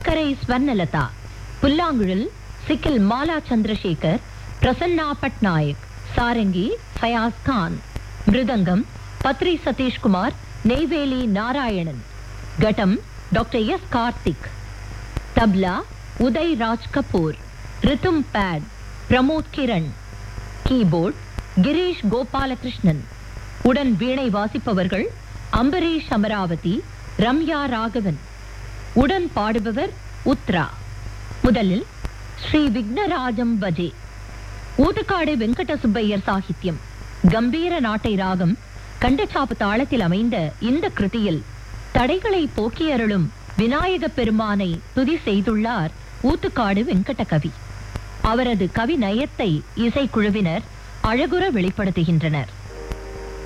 கொட்டக்கரை ஸ்வர்ணலதா புல்லாங்குழல் Sikkil Mala Chandrasekar Prasanna Patnaik sarangi Fayaz Khan mridangam Badri Satishkumar Neyveli Narayanan ghatam doctor S Karthik tabla Uday Raj Kapoor rhythm pad Pramod Kiran keyboard Girish Gopalakrishnan உடன் வீணை வாசிப்பவர்கள் அம்பரீஷ் அமராவதி ரம்யா ராகவன் உடன் பாடுபவர் உத்ரா முதலில் ஸ்ரீ விக்னராஜம் பஜே ஊதுக்காடு வெங்கட சுப்பையர் சாகித்யம் கம்பீர நாட்டை ராகம் கண்டச்சாப்பு தாளத்தில் அமைந்த இந்த கிருதியில் தடைகளை போக்கியருளும் விநாயக பெருமானை துதி செய்துள்ளார் ஊத்துக்காடு வெங்கட கவி அவரது கவி நயத்தை இசைக்குழுவினர் அழகுற வெளிப்படுத்துகின்றனர்